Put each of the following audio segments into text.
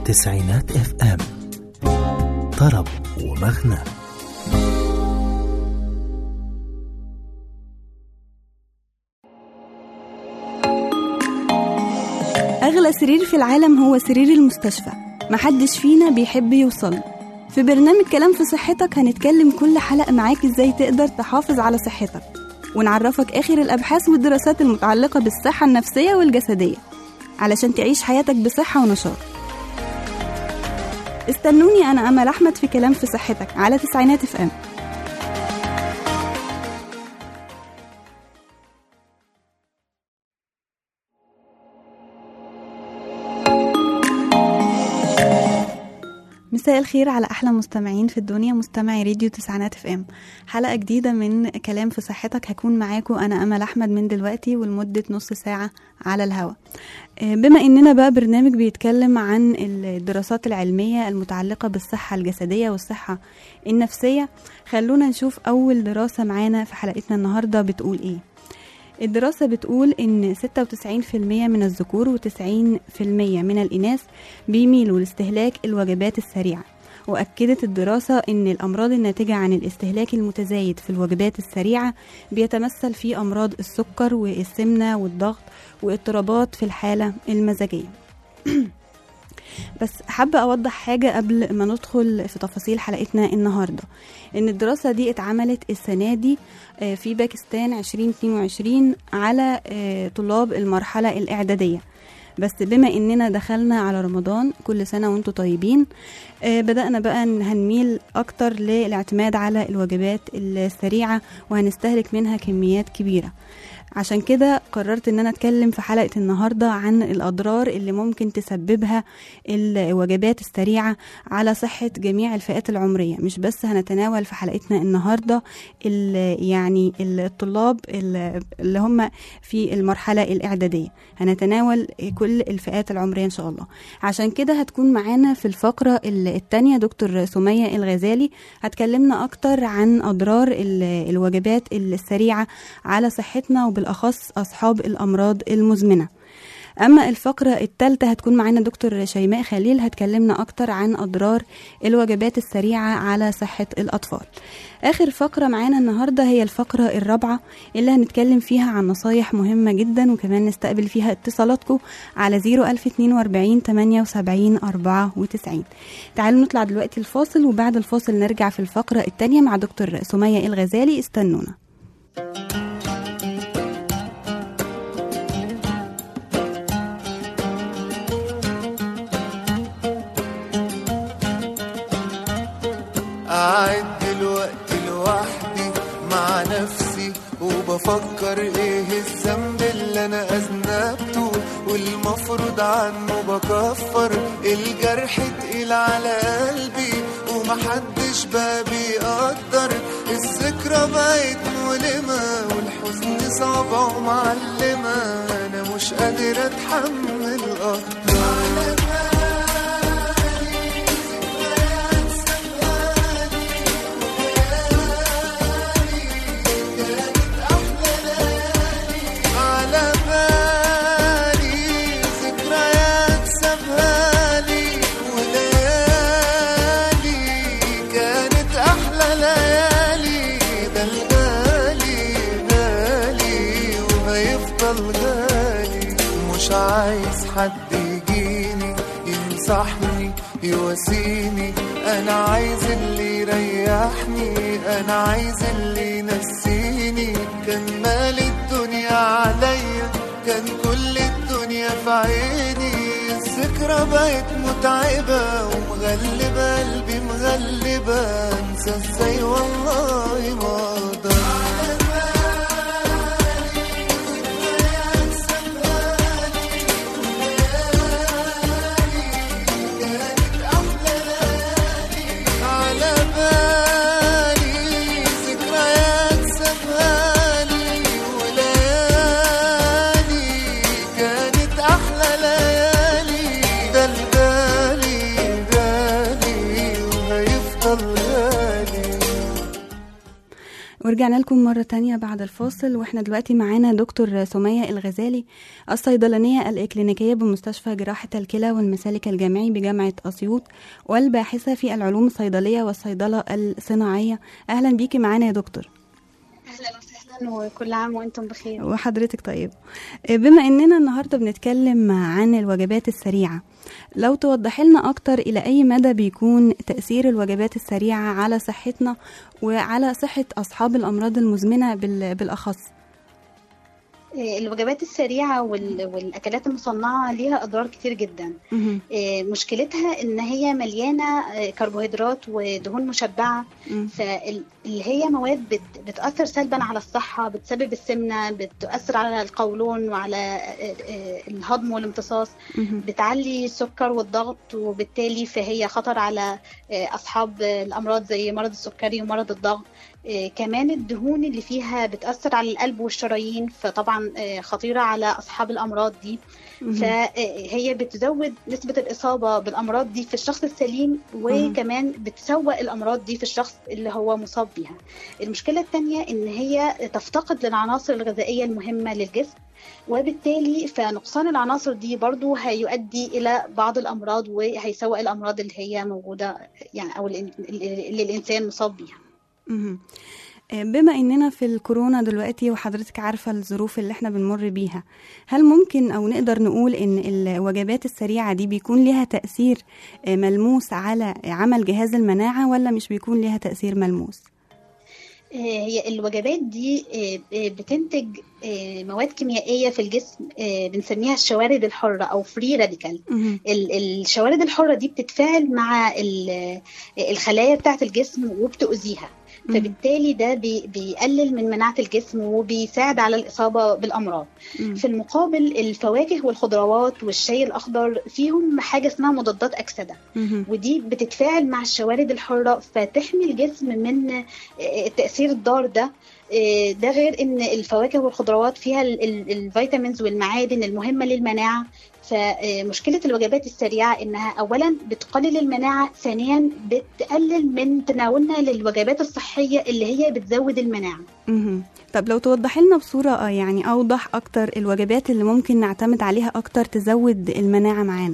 تسعينات اف ام طرب ومغنى أغلى سرير في العالم هو سرير المستشفى محدش فينا بيحب يوصل له. في برنامج كلام في صحتك هنتكلم كل حلقة معاك ازاي تقدر تحافظ على صحتك ونعرفك آخر الأبحاث والدراسات المتعلقة بالصحة النفسية والجسدية علشان تعيش حياتك بصحة ونشاط استنوني أنا أمل أحمد في كلام في صحتك على تسعينات اف ام مساء الخير على احلى مستمعين في الدنيا مستمعي راديو تسعينات اف ام حلقه جديده من كلام في صحتك هكون معاكم انا امل احمد من دلوقتي ولمده نص ساعه على الهوا آه، بما اننا بقى برنامج بيتكلم عن الدراسات العلميه المتعلقه بالصحه الجسديه والصحه النفسيه خلونا نشوف اول دراسه معانا في حلقتنا النهارده بتقول ايه الدراسة بتقول إن 96% من الذكور و90% من الإناث بيميلوا لاستهلاك الوجبات السريعة وأكدت الدراسة إن الأمراض الناتجة عن الاستهلاك المتزايد في الوجبات السريعة بيتمثل في أمراض السكر والسمنة والضغط واضطرابات في الحالة المزاجية بس حابة أوضح حاجة قبل ما ندخل في تفاصيل حلقتنا النهاردة إن الدراسة دي اتعملت السنة دي آه، في باكستان 2022 على آه، طلاب المرحلة الإعدادية بس بما إننا دخلنا على رمضان كل سنة وانتم طيبين آه، بدأنا بقى إن هنميل أكتر للاعتماد على الوجبات السريعة وهنستهلك منها كميات كبيرة عشان كده قررت ان انا اتكلم في حلقة النهاردة عن الاضرار اللي ممكن تسببها الوجبات السريعة على صحة جميع الفئات العمرية مش بس هنتناول في حلقتنا النهاردة ال- يعني الطلاب ال- اللي هم في المرحلة الاعدادية هنتناول كل الفئات العمرية ان شاء الله عشان كده هتكون معانا في الفقرة ال- التانية دكتور سمية الغزالي هتكلمنا اكتر عن اضرار ال- الوجبات السريعة على صحتنا وبالأخص أصحاب الأمراض المزمنة أما الفقرة الثالثة هتكون معانا دكتور شيماء خليل هتكلمنا أكتر عن أضرار الوجبات السريعة على صحة الأطفال آخر فقرة معانا النهاردة هي الفقرة الرابعة اللي هنتكلم فيها عن نصايح مهمة جدا وكمان نستقبل فيها اتصالاتكم على 01042 78 94 تعالوا نطلع دلوقتي الفاصل وبعد الفاصل نرجع في الفقرة الثانية مع دكتور سمية الغزالي استنونا قاعد دلوقتي لوحدي مع نفسي وبفكر ايه الذنب اللي انا اذنبته والمفروض عنه بكفر الجرح تقيل على قلبي ومحدش بقى بيقدر الذكرى بقت مؤلمة والحزن صعبة ومعلمة أنا مش قادر أتحمل أكتر على بالي ذكريات سابها لي وليالي كانت أحلى ليالي ده الغالي غالي وهيفضل غالي مش عايز حد يجيني ينصحني يواسيني أنا عايز اللي يريحني أنا عايز اللي ينسيني كان مال الدنيا عليا كان كل الدنيا في عيني الذكرى بقت متعبة ومغلبة قلبي مغلبة انسى ازاي والله ما اقدر على بالي ذكريات سابهالي وليالي كانت أحلى ليالي ده الغالي غالي وهيفضل غالي ورجعنا لكم مرة تانية بعد الفاصل واحنا دلوقتي معانا دكتور سمية الغزالي الصيدلانية الإكلينيكية بمستشفى جراحة الكلى والمسالك الجامعي بجامعة أسيوط والباحثة في العلوم الصيدلية والصيدلة الصناعية أهلا بيكي معانا يا دكتور اهلا وسهلا وكل عام وانتم بخير وحضرتك طيب بما اننا النهارده بنتكلم عن الوجبات السريعه لو توضحي لنا اكتر الى اي مدى بيكون تاثير الوجبات السريعه على صحتنا وعلى صحه اصحاب الامراض المزمنه بال- بالاخص آه، الوجبات السريعة وال- والأكلات المصنعة ليها أضرار كتير جدا مهم. آه، مشكلتها إن هي مليانة آه، كربوهيدرات ودهون مشبعة مم. فاللي هي مواد بت- بتأثر سلبا على الصحة بتسبب السمنة بتؤثر على القولون وعلى آه، آه، الهضم والامتصاص مهم. بتعلي السكر والضغط وبالتالي فهي خطر على آه، أصحاب الأمراض زي مرض السكري ومرض الضغط آه، كمان الدهون اللي فيها بتأثر على القلب والشرايين فطبعا آه، خطيرة على أصحاب الأمراض دي مهم. فهي بتزود نسبة الإصابة بالأمراض دي في الشخص السليم وكمان بتسوق الأمراض دي في الشخص اللي هو مصاب بيها المشكلة الثانية إن هي تفتقد للعناصر الغذائية المهمة للجسم وبالتالي فنقصان العناصر دي برضو هيؤدي إلى بعض الأمراض وهيسوق الأمراض اللي هي موجودة يعني أو اللي اللي الإنسان مصاب بيها مهم. آه، بما اننا في الكورونا دلوقتي وحضرتك عارفة الظروف اللي احنا بنمر بيها هل ممكن او نقدر نقول ان الوجبات السريعة دي بيكون ليها تأثير آه، ملموس على عمل جهاز المناعة ولا مش بيكون ليها تأثير ملموس آه، هي الوجبات دي آه، آه، بتنتج آه، مواد كيميائية في الجسم آه، بنسميها الشوارد الحرة أو فري راديكال مهم. ال- الشوارد الحرة دي بتتفاعل مع ال- الخلايا بتاعة الجسم وبتؤذيها مم. فبالتالي ده بي- بيقلل من مناعة الجسم وبيساعد على الإصابة بالأمراض مم. في المقابل الفواكه والخضروات والشاي الأخضر فيهم حاجة اسمها مضادات أكسدة مهم. ودي بتتفاعل مع الشوارد الحرة فتحمي الجسم من آه، التأثير الضار ده آه، ده غير ان الفواكه والخضروات فيها ال- ال- الفيتامينز والمعادن المهمة للمناعة فمشكلة الوجبات السريعة انها اولا بتقلل المناعة ثانيا بتقلل من تناولنا للوجبات الصحية اللي هي بتزود المناعة مهم. طب لو توضحي لنا بصورة آه، يعني أوضح أكتر الوجبات اللي ممكن نعتمد عليها أكتر تزود المناعة معانا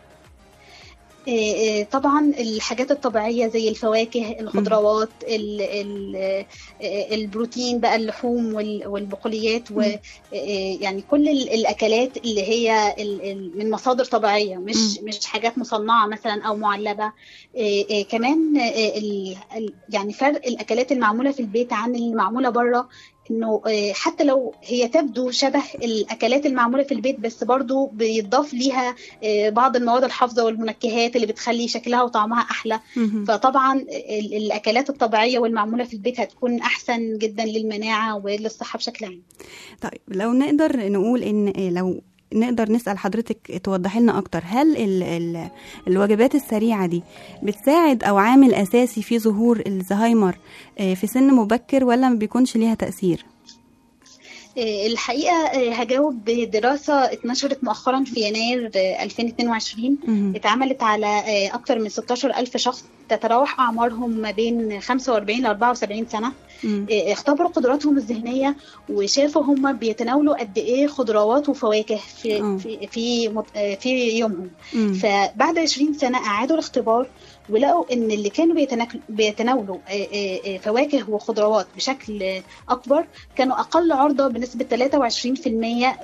آه، آه، طبعا الحاجات الطبيعية زي الفواكه الخضروات ال- ال- آه، البروتين بقى اللحوم وال- والبقوليات مم. ويعني كل ال- الأكلات اللي هي ال- ال- من مصادر طبيعية مش مش حاجات مصنعة مثلا أو معلبة آه، آه، كمان آه، ال- ال- يعني فرق الأكلات المعمولة في البيت عن المعمولة بره انه آه، حتى لو هي تبدو شبه الاكلات المعموله في البيت بس برضو بيضاف ليها آه، بعض المواد الحافظه والمنكهات اللي بتخلي شكلها وطعمها احلى مهم. فطبعا ال- الاكلات الطبيعيه والمعموله في البيت هتكون احسن جدا للمناعه وللصحه بشكل عام طيب لو نقدر نقول ان إيه، لو نقدر نسأل حضرتك توضحي لنا أكتر هل ال ال الوجبات السريعة دي بتساعد أو عامل أساسي في ظهور الزهايمر آه، في سن مبكر ولا ما بيكونش ليها تأثير؟ آه، الحقيقه آه، هجاوب بدراسه اتنشرت مؤخرا في يناير آه، 2022 مهم. اتعملت على آه، أكثر من 16 ألف شخص تتراوح أعمارهم ما بين 45 ل 74 سنة مم. آه، اختبروا قدراتهم الذهنية وشافوا هم بيتناولوا قد إيه خضروات وفواكه آه. في في في, مت- آه، في يومهم مم. فبعد 20 سنة أعادوا الاختبار ولقوا إن اللي كانوا بيتناك- بيتناولوا آه، آه، آه، فواكه وخضروات بشكل آه، أكبر كانوا أقل عرضة بنسبة 23%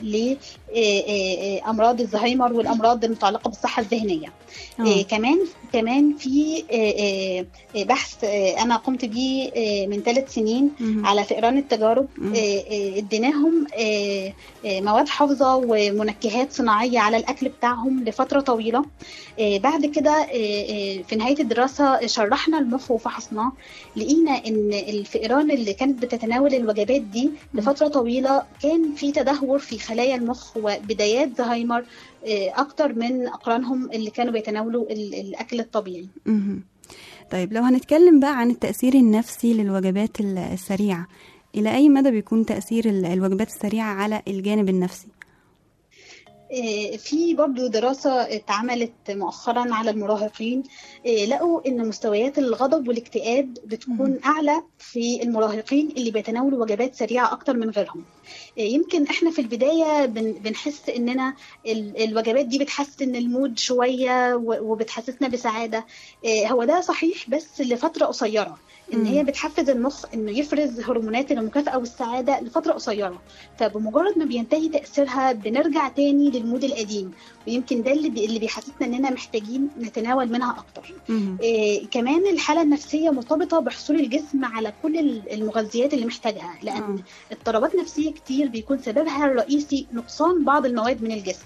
لأمراض الزهايمر والأمراض المتعلقة بالصحة الذهنية آه. آه، كمان كمان في آه، آه، بحث آه، انا قمت بيه آه، من ثلاث سنين مهم. على فئران التجارب مم. آه، آه، اديناهم آه، آه، مواد حافظه ومنكهات صناعيه على الاكل بتاعهم لفتره طويله آه، بعد كده آه، آه، في نهايه الدراسه شرحنا المخ وفحصناه لقينا ان الفئران اللي كانت بتتناول الوجبات دي لفتره طويله كان في تدهور في خلايا المخ وبدايات زهايمر آه، اكتر من اقرانهم اللي كانوا بيتناولوا ال- الاكل الطبيعي مهم. طيب لو هنتكلم بقى عن التأثير النفسي للوجبات ال- السريعة إلى أي مدى بيكون تأثير ال- الوجبات السريعة على الجانب النفسي؟ آه، في برضو دراسة اتعملت مؤخرا على المراهقين آه، لقوا ان مستويات الغضب والاكتئاب بتكون اعلى في المراهقين اللي بيتناولوا وجبات سريعة اكتر من غيرهم آه، يمكن احنا في البداية بن- بنحس اننا ال- الوجبات دي بتحسن المود شوية و- وبتحسسنا بسعادة آه، هو ده صحيح بس لفترة قصيرة ان مم. هي بتحفز المخ انه يفرز هرمونات المكافأة والسعادة لفترة قصيرة فبمجرد ما بينتهي تأثيرها بنرجع تاني للمود القديم ويمكن ده اللي, بي... اللي بيحسسنا اننا محتاجين نتناول منها اكتر مهم. إيه كمان الحالة النفسية مرتبطة بحصول الجسم على كل ال- المغذيات اللي محتاجها لأن آه. اضطرابات نفسية كتير بيكون سببها الرئيسي نقصان بعض المواد من الجسم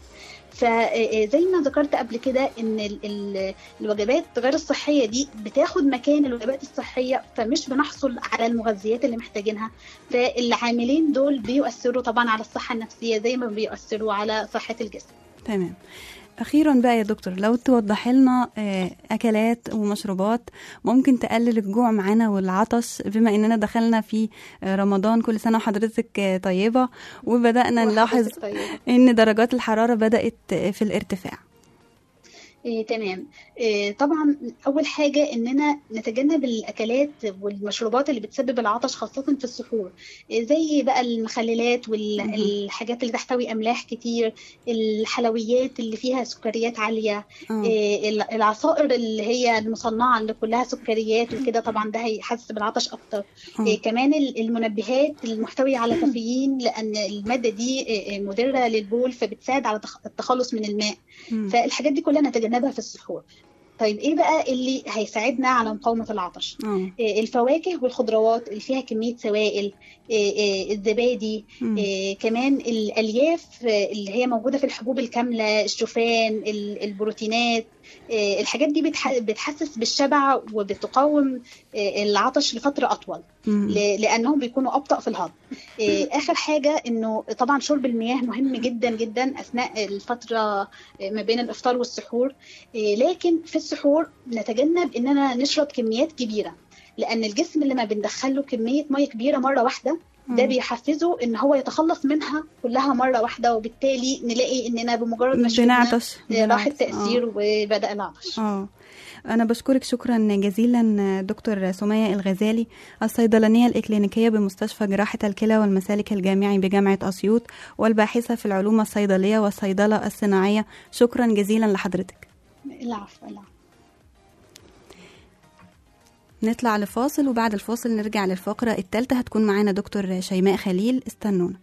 فزي ما ذكرت قبل كده ان ال- ال- الوجبات غير الصحيه دي بتاخد مكان الوجبات الصحيه فمش بنحصل على المغذيات اللي محتاجينها فالعاملين دول بيؤثروا طبعا على الصحه النفسيه زي ما بيؤثروا على صحه الجسم تمام أخيرا بقى يا دكتور لو توضح لنا آه، أكلات ومشروبات ممكن تقلل الجوع معانا والعطش بما إننا دخلنا في آه، رمضان كل سنة وحضرتك آه، طيبة وبدأنا نلاحظ وحضرتك طيبة. إن درجات الحرارة بدأت آه، في الارتفاع إيه تمام إيه طبعا اول حاجه اننا نتجنب الاكلات والمشروبات اللي بتسبب العطش خاصه في السحور إيه زي بقى المخللات مهم. والحاجات اللي تحتوي املاح كتير الحلويات اللي فيها سكريات عاليه آه. إيه ال- العصائر اللي هي المصنعه اللي كلها سكريات وكده طبعا ده هيحسس بالعطش اكتر آه. إيه كمان ال- المنبهات المحتوية على كافيين لأن المادة دي إيه، إيه، مضرة للبول فبتساعد على تخ- التخلص من الماء مم. فالحاجات دي كلها نتجنبها في السحور طيب ايه بقى اللي هيساعدنا على مقاومة العطش آه. إيه، الفواكه والخضروات اللي فيها كمية سوائل إيه، إيه، الزبادي مم. إيه، كمان الألياف آه، اللي هي موجودة في الحبوب الكاملة الشوفان ال- البروتينات إيه، الحاجات دي بتح- بتحسس بالشبع وبتقاوم إيه، العطش لفترة أطول مم. ل- لانهم بيكونوا ابطا في الهضم إيه، اخر حاجه انه طبعا شرب المياه مهم جدا جدا اثناء الفتره ما بين الافطار والسحور إيه، لكن في السحور نتجنب اننا نشرب كميات كبيره لان الجسم لما بندخله كميه ميه كبيره مره واحده ده مم. بيحفزه ان هو يتخلص منها كلها مره واحده وبالتالي نلاقي اننا بمجرد ما شربنا بنعطش راح بنعطش. التاثير وبدا العطش اه أنا بشكرك شكرا جزيلا دكتور سمية الغزالي الصيدلانية الإكلينيكية بمستشفى جراحة الكلى والمسالك الجامعي بجامعة أسيوط والباحثة في العلوم الصيدلية والصيدلة الصناعية شكرا جزيلا لحضرتك العفو العفو نطلع لفاصل وبعد الفاصل نرجع للفقرة الثالثة هتكون معانا دكتور شيماء خليل استنونا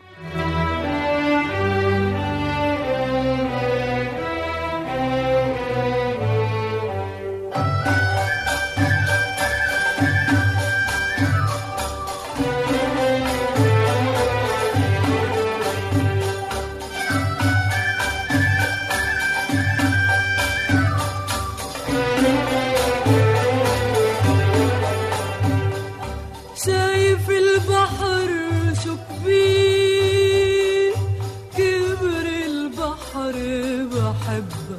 شايف البحر شو كبير كبر البحر بحبك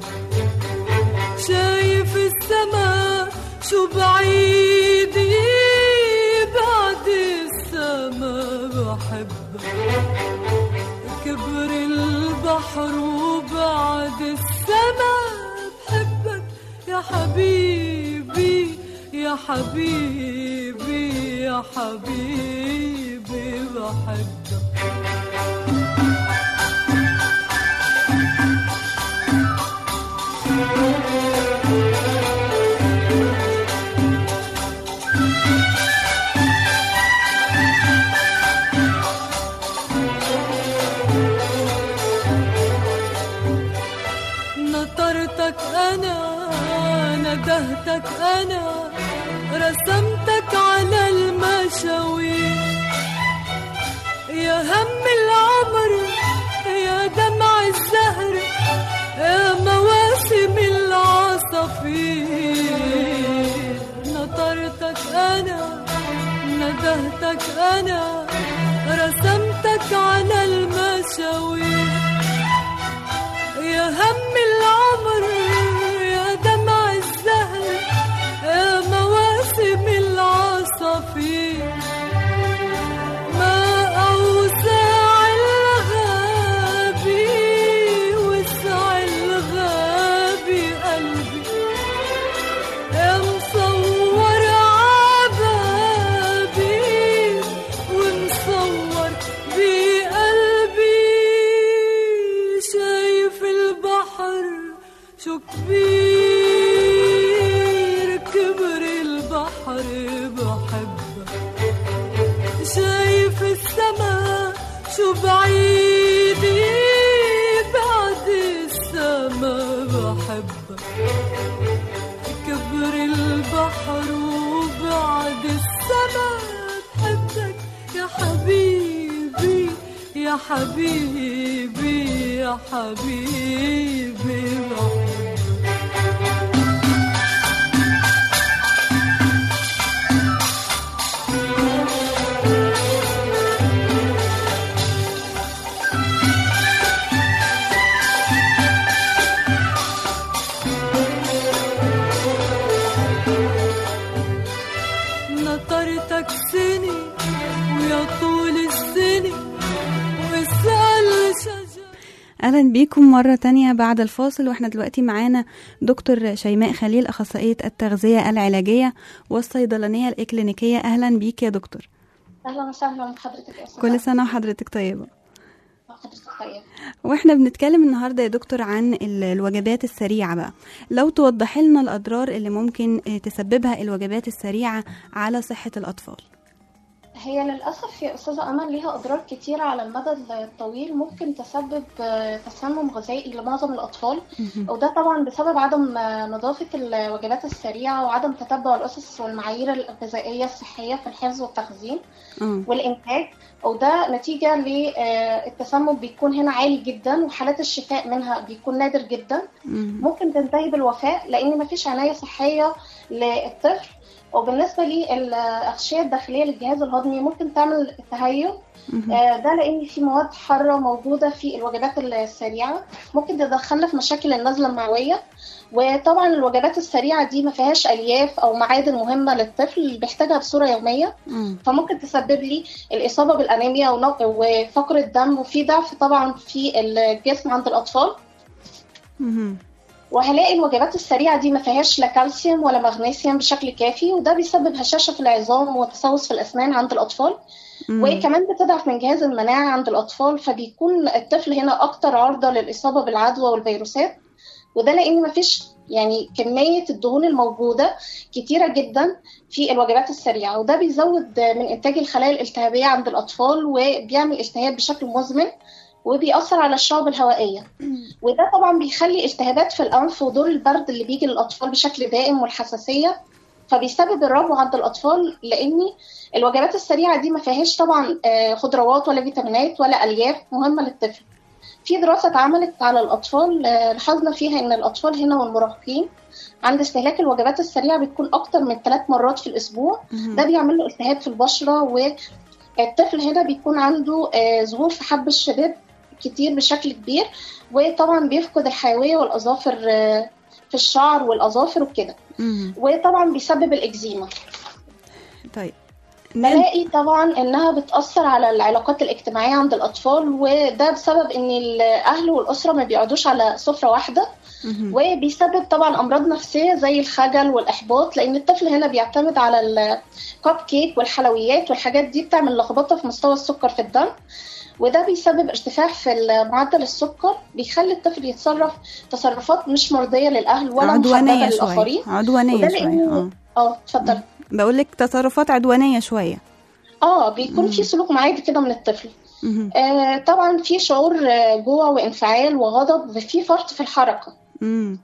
شايف السما شو بعيد بعد السما بحبك كبر البحر وبعد السما بحبك يا حبيبي يا حبيبي يا حبيبي بحبك نطرتك أنا ندهتك أنا رسمتك على المشاوير يا هم العمر يا دمع الزهر يا مواسم العصافير نطرتك أنا ندهتك أنا رسمتك على المشاوير يا هم العمر يا دمع الزهر يا مواسم العصافير ما أوسع الغابي شو كبير كبر البحر بحبك شايف السما شو بعيد بعد السما بحبك كبر البحر وبعد السما بحبك يا حبيبي يا حبيبي يا حبيبي بحبك نطرتك سنة ويا طول السنة واسأل شجر اهلا بيكم مرة تانية بعد الفاصل واحنا دلوقتي معانا دكتور شيماء خليل اخصائية التغذية العلاجية والصيدلانية الاكلينيكية اهلا بيك يا دكتور اهلا وسهلا بحضرتك يا استاذه كل سنة وحضرتك طيبة حضرتك طيب واحنا بنتكلم النهارده يا دكتور عن ال- الوجبات السريعه بقى لو توضحي لنا الاضرار اللي ممكن آه، تسببها الوجبات السريعه على صحه الاطفال هي للاسف يا استاذه امل ليها اضرار كتيره على المدى الطويل ممكن تسبب آه، تسمم غذائي لمعظم الاطفال وده طبعا بسبب عدم آه، نظافه الوجبات السريعه وعدم تتبع الاسس والمعايير الغذائيه الصحيه في الحفظ والتخزين اه والإنتاج وده نتيجة للتسمم بيكون هنا عالي جدا وحالات الشفاء منها بيكون نادر جدا مم. ممكن تنتهي بالوفاة لأن مفيش عناية صحية للطفل وبالنسبة للأغشية الداخلية للجهاز الهضمي ممكن تعمل تهيؤ مهم. آه، ده لأن في مواد حارة موجودة في الوجبات السريعة ممكن تدخلنا في مشاكل النزلة المعوية وطبعا الوجبات السريعة دي ما فيهاش ألياف أو معادن مهمة للطفل اللي بيحتاجها بصورة يومية مم. فممكن تسبب لي الإصابة بالأنيميا ونق- وفقر الدم وفي ضعف طبعا في الجسم عند الأطفال مهم. وهلاقي الوجبات السريعة دي ما فيهاش لا كالسيوم ولا مغنيسيوم بشكل كافي وده بيسبب هشاشة في العظام وتسوس في الأسنان عند الأطفال مم. وكمان بتضعف من جهاز المناعة عند الأطفال فبيكون الطفل هنا أكتر عرضة للإصابة بالعدوى والفيروسات وده لأن مفيش يعني كمية الدهون الموجودة كتيرة جدا في الوجبات السريعة وده بيزود من إنتاج الخلايا الالتهابية عند الأطفال وبيعمل التهاب بشكل مزمن وبيأثر على الشعب الهوائية وده طبعا بيخلي التهابات في الأنف ودور البرد اللي بيجي للأطفال بشكل دائم والحساسية فبيسبب الربو عند الأطفال لأن الوجبات السريعة دي ما فيهاش طبعا آه، خضروات ولا فيتامينات ولا ألياف مهمة للطفل في دراسة اتعملت على الأطفال آه، لاحظنا فيها إن الأطفال هنا والمراهقين عند استهلاك الوجبات السريعة بتكون أكتر من ثلاث مرات في الأسبوع مهم. ده بيعمل له التهاب في البشرة والطفل هنا بيكون عنده آه، ظهور في حب الشباب كتير بشكل كبير وطبعا بيفقد الحيوية والأظافر آه، في الشعر والأظافر وكده مهم. وطبعا بيسبب الإكزيما طيب نل- بلاقي طبعا انها بتاثر على العلاقات الاجتماعيه عند الاطفال وده بسبب ان الاهل والاسره ما بيقعدوش على سفره واحده مهم. وبيسبب طبعا امراض نفسيه زي الخجل والاحباط لان الطفل هنا بيعتمد على الكب كيك والحلويات والحاجات دي بتعمل لخبطه في مستوى السكر في الدم وده بيسبب ارتفاع في معدل السكر بيخلي الطفل يتصرف تصرفات مش مرضيه للاهل ولا محببه عدوانيه شويه للاخرين عدوانيه وده شويه لأنه- اه اه اتفضل بقول لك تصرفات عدوانيه شويه اه بيكون في سلوك معادي كده من الطفل مهم. آه طبعا في شعور آه، جوع وانفعال وغضب وفي فرط في الحركه مم.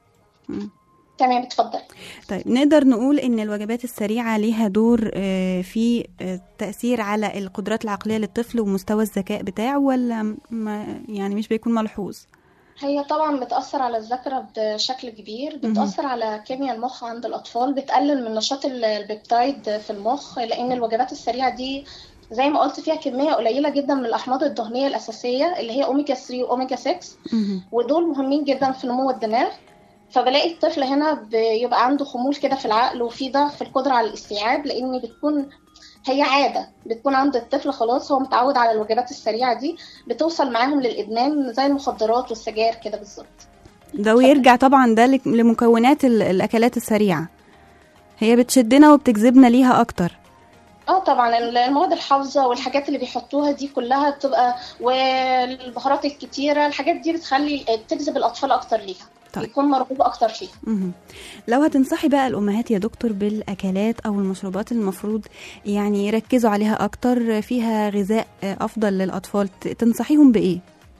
تمام اتفضل طيب نقدر نقول ان الوجبات السريعه ليها دور آه، في آه، تاثير على القدرات العقليه للطفل ومستوى الذكاء بتاعه ولا ما يعني مش بيكون ملحوظ هي طبعا بتأثر على الذاكرة بشكل كبير بتأثر على كيمياء المخ عند الأطفال بتقلل من نشاط ال- البيبتايد في المخ لأن الوجبات السريعة دي زي ما قلت فيها كمية قليلة جدا من الأحماض الدهنية الأساسية اللي هي أوميجا 3 وأوميجا 6 مهم. ودول مهمين جدا في نمو الدماغ فبلاقي الطفل هنا بيبقى عنده خمول كده في العقل وفي ضعف في القدرة على الاستيعاب لأن بتكون هي عادة بتكون عند الطفل خلاص هو متعود على الوجبات السريعة دي بتوصل معاهم للإدمان زي المخدرات والسجاير كده بالظبط ده ويرجع طبعا ده لك- لمكونات ال- الاكلات السريعه هي بتشدنا وبتجذبنا ليها اكتر اه طبعا المواد الحافظة والحاجات اللي بيحطوها دي كلها بتبقى والبهارات الكتيرة الحاجات دي بتخلي بتجذب الأطفال أكتر ليها طيب. يكون مرغوب اكتر فيه مهم. لو هتنصحي بقى الأمهات يا دكتور بالأكلات أو المشروبات المفروض يعني يركزوا عليها أكتر فيها غذاء آه، أفضل للأطفال ت- تنصحيهم بإيه؟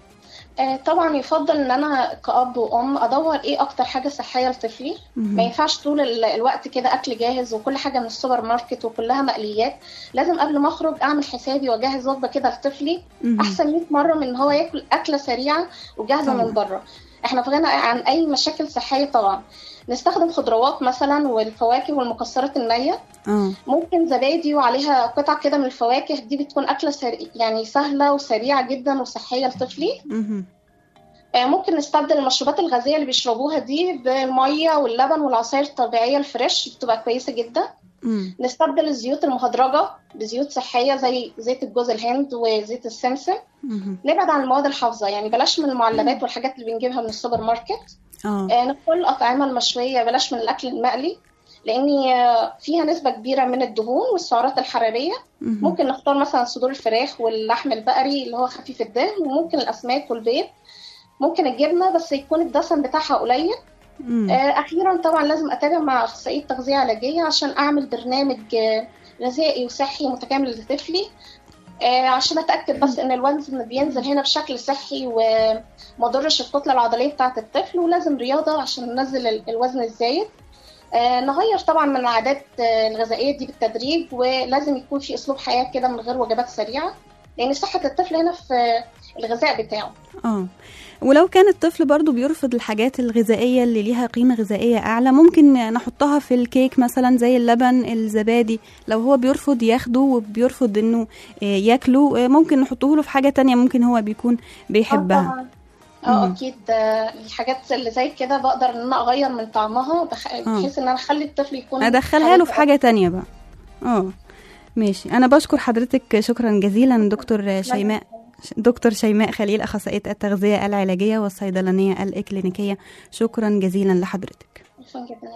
آه، طبعا يفضل ان انا كأب وام ادور ايه اكتر حاجه صحيه لطفلي مهم. ما ينفعش طول ال- الوقت كده اكل جاهز وكل حاجه من السوبر ماركت وكلها مقليات لازم قبل ما اخرج اعمل حسابي واجهز وجبه كده لطفلي مهم. احسن 100 مره من ان هو ياكل اكله سريعه وجاهزه طبعا. من بره احنا في غنى عن اي مشاكل صحيه طبعا نستخدم خضروات مثلا والفواكه والمكسرات النيه اه ممكن زبادي وعليها قطع كده من الفواكه دي بتكون اكله سري... يعني سهله وسريعه جدا وصحيه لطفلي مهم. آه، ممكن نستبدل المشروبات الغازية اللي بيشربوها دي بالمية واللبن والعصائر الطبيعية الفريش بتبقى كويسة جدا مم. نستبدل الزيوت المهدرجة بزيوت صحية زي زيت الجوز الهند وزيت السمسم مهم. نبعد عن المواد الحافظة يعني بلاش من المعلبات والحاجات اللي بنجيبها من السوبر ماركت اه آه، نقول الأطعمة المشوية بلاش من الأكل المقلي لأن آه، فيها نسبة كبيرة من الدهون والسعرات الحرارية مهم. ممكن نختار مثلا صدور الفراخ واللحم البقري اللي هو خفيف الدهن وممكن الأسماك والبيض ممكن الجبنة بس يكون الدسم بتاعها قليل مم. آه، أخيرا طبعا لازم أتابع مع أخصائية تغذية علاجية عشان أعمل برنامج آه، غذائي وصحي متكامل لطفلي آه، عشان أتأكد بس إن الوزن بينزل هنا بشكل صحي وما ضرش الكتلة العضلية بتاعة الطفل ولازم رياضة عشان ننزل ال- الوزن الزايد آه، نغير طبعا من العادات آه، الغذائية دي بالتدريج ولازم يكون في أسلوب حياة كده من غير وجبات سريعة لأن صحة الطفل هنا في الغذاء بتاعه اه ولو كان الطفل برضو بيرفض الحاجات الغذائية اللي ليها قيمة غذائية أعلى ممكن نحطها في الكيك مثلا زي اللبن الزبادي لو هو بيرفض ياخده وبيرفض انه آه، ياكله آه، ممكن نحطه له في حاجة تانية ممكن هو بيكون بيحبها طبعاً. اه مم. اكيد آه، الحاجات اللي زي كده بقدر ان انا اغير من طعمها بخ... بحيث ان انا اخلي الطفل يكون ادخلها له في حاجة تانية بقى اه ماشي انا بشكر حضرتك شكرا جزيلا دكتور شيماء دكتور شيماء خليل اخصائيه التغذيه العلاجيه والصيدلانيه الاكلينيكيه شكرا جزيلا لحضرتك شكرا جدا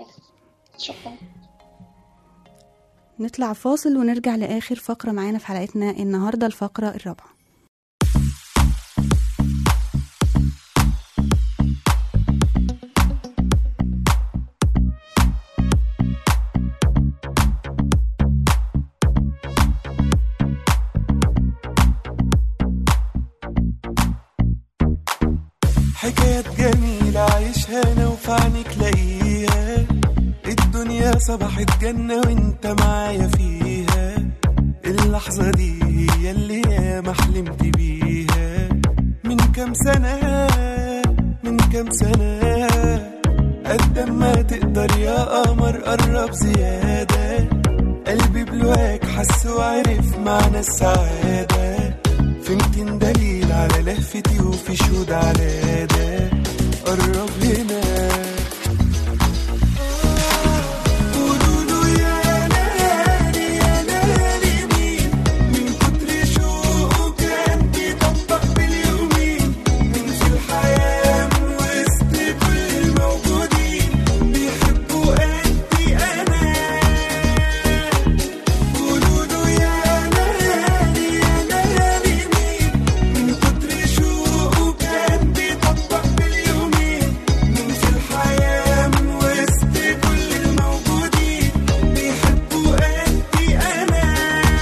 شكرا نطلع فاصل ونرجع لاخر فقره معانا في حلقتنا النهارده الفقره الرابعه حكايات جميلة عايشها أنا وفي عينيك لاقيها الدنيا صبحت جنة وانت معايا فيها اللحظة دي هي اللي ياما حلمت بيها من كام سنة من كام سنة قد ما تقدر يا قمر قرب زيادة قلبي بلواك حس وعرف معنى السعادة في ميتين دليل على لهفتي وفي شهود على ده قرب هنا قولوا له يا ليالي يا ليالي مين من كتر شوقه كان بيطبق باليومين من في الحياة من وسط كل الموجودين بيحبوا قدي أنا قولوا له يا ليالي يا ليالي مين من كتر شوقه كان بيطبق باليومين من في الحياة من وسط كل الموجودين بيحبوا قدي أنا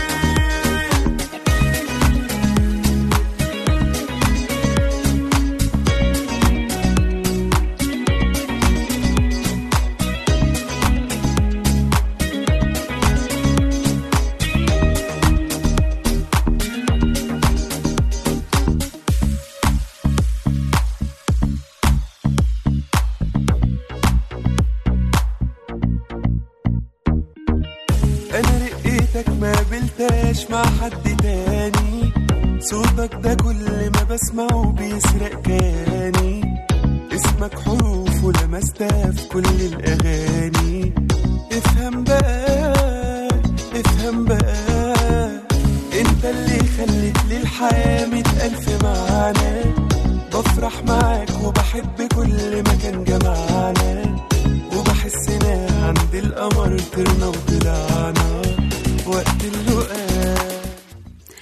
انا رقيتك ما قابلتهاش مع حد تاني صوتك ده كل ما بسمعه بيسرق كياني اسمك حروف ولمستها في كل الاغاني افهم بقى افهم بقى انت اللي خليت لي الحياة مئة الف معنى بفرح معاك وبحب كل مكان جمعنا وبحسنا عند القمر طرنا وطلعنا وقت اللقاء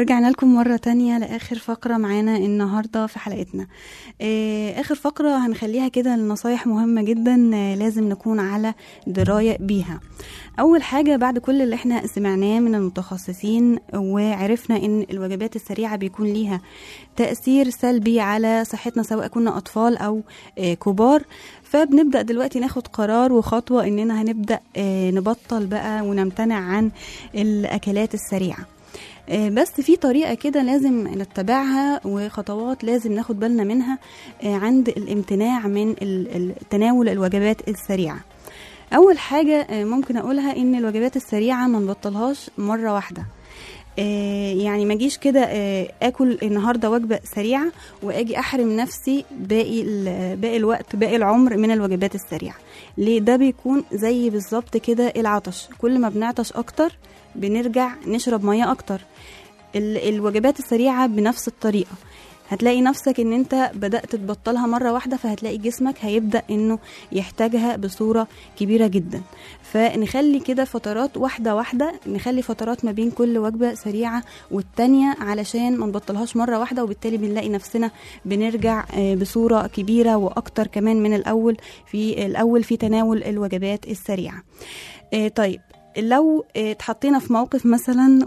ورجعنا لكم مرة تانية لآخر فقرة معانا النهاردة في حلقتنا آه، آخر فقرة هنخليها كده لنصايح مهمة جدا آه، لازم نكون على دراية بيها أول حاجة بعد كل اللي احنا سمعناه من المتخصصين وعرفنا إن الوجبات السريعة بيكون ليها تأثير سلبي على صحتنا سواء كنا أطفال أو آه، كبار فبنبدأ دلوقتي ناخد قرار وخطوة إننا هنبدأ آه، نبطل بقى ونمتنع عن الأكلات السريعة آه، بس في طريقة كده لازم نتبعها وخطوات لازم ناخد بالنا منها آه، عند الامتناع من ال- ال- تناول الوجبات السريعة أول حاجة آه، ممكن أقولها إن الوجبات السريعة ما نبطلهاش مرة واحدة آه، يعني ما اجيش كده آه، اكل النهارده وجبه سريعه واجي احرم نفسي باقي ال- باقي الوقت باقي العمر من الوجبات السريعه ليه ده بيكون زي بالظبط كده العطش كل ما بنعطش اكتر بنرجع نشرب ميه اكتر ال- الوجبات السريعه بنفس الطريقه هتلاقي نفسك ان انت بدأت تبطلها مرة واحدة فهتلاقي جسمك هيبدأ انه يحتاجها بصورة كبيرة جدا فنخلي كده فترات واحدة واحدة نخلي فترات ما بين كل وجبة سريعة والتانية علشان ما نبطلهاش مرة واحدة وبالتالي بنلاقي نفسنا بنرجع آه، بصورة كبيرة واكتر كمان من الاول في الاول في تناول الوجبات السريعة آه، طيب لو آه، اتحطينا في موقف مثلا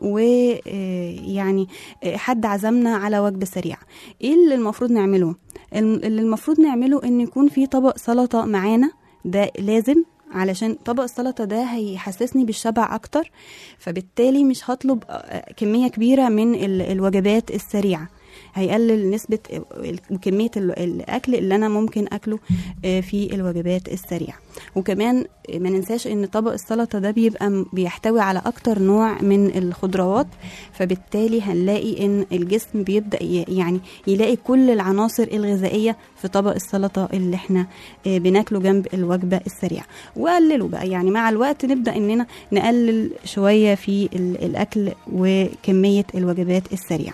ويعني حد عزمنا على وجبة سريعة ايه اللي المفروض نعمله الم- اللي المفروض نعمله ان يكون في طبق سلطة معانا ده لازم علشان طبق السلطة ده هيحسسني بالشبع أكتر فبالتالي مش هطلب آه، كمية كبيرة من ال- الوجبات السريعة هيقلل نسبة ال- وكمية ال- الأكل اللي أنا ممكن أكله آه، في الوجبات السريعة وكمان ما ننساش ان طبق السلطة ده بيبقى م- بيحتوي على اكتر نوع من الخضروات فبالتالي هنلاقي ان الجسم بيبدأ ي- يعني يلاقي كل العناصر الغذائية في طبق السلطة اللي احنا آه، بناكله جنب الوجبة السريعة وقلله بقى يعني مع الوقت نبدأ اننا نقلل شوية في ال- الاكل وكمية الوجبات السريعة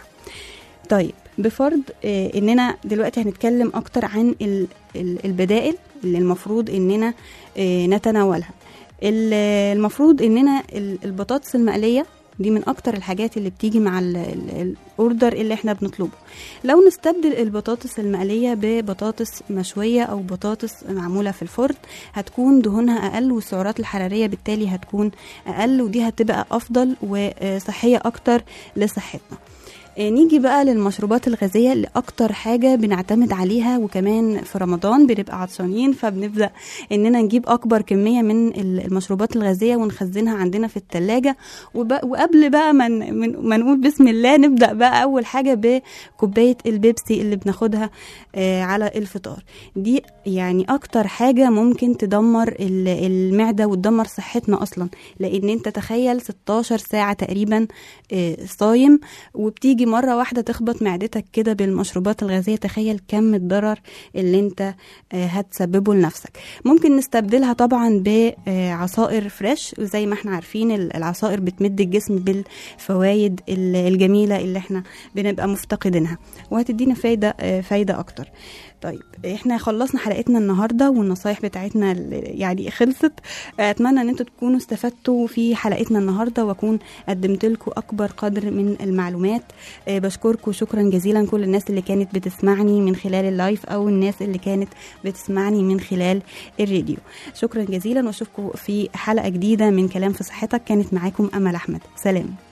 طيب بفرض آه، اننا دلوقتي هنتكلم اكتر عن ال- ال- البدائل اللي المفروض اننا آه، نتناولها ال- المفروض اننا ال- البطاطس المقليه دي من اكتر الحاجات اللي بتيجي مع ال- ال- الاوردر اللي احنا بنطلبه لو نستبدل البطاطس المقليه ببطاطس مشويه او بطاطس معموله في الفرن هتكون دهونها اقل والسعرات الحراريه بالتالي هتكون اقل ودي هتبقى افضل وصحيه اكتر لصحتنا آه، نيجي بقى للمشروبات الغازية اللي أكتر حاجة بنعتمد عليها وكمان في رمضان بنبقى عطشانين فبنبدأ إننا نجيب أكبر كمية من ال- المشروبات الغازية ونخزنها عندنا في التلاجة وب- وقبل بقى ما ن- من- ما نقول بسم الله نبدأ بقى أول حاجة بكوباية البيبسي اللي بناخدها آه، على الفطار دي يعني أكتر حاجة ممكن تدمر ال- المعدة وتدمر صحتنا أصلا لأن أنت تخيل 16 ساعة تقريبا آه، صايم وبتيجي مرة واحدة تخبط معدتك كده بالمشروبات الغازية تخيل كم الضرر اللي انت آه، هتسببه لنفسك ممكن نستبدلها طبعا بعصائر فريش وزي ما احنا عارفين ال- العصائر بتمد الجسم بالفوائد ال- الجميلة اللي احنا بنبقى مفتقدينها وهتدينا فايدة آه، فايدة أكتر طيب احنا خلصنا حلقتنا النهارده والنصايح بتاعتنا ال- يعني خلصت اتمنى ان انتوا تكونوا استفدتوا في حلقتنا النهارده واكون قدمت لكم اكبر قدر من المعلومات آه، بشكركم شكرا جزيلا كل الناس اللي كانت بتسمعني من خلال اللايف او الناس اللي كانت بتسمعني من خلال الراديو شكرا جزيلا واشوفكم في حلقه جديده من كلام في صحتك كانت معاكم امل احمد سلام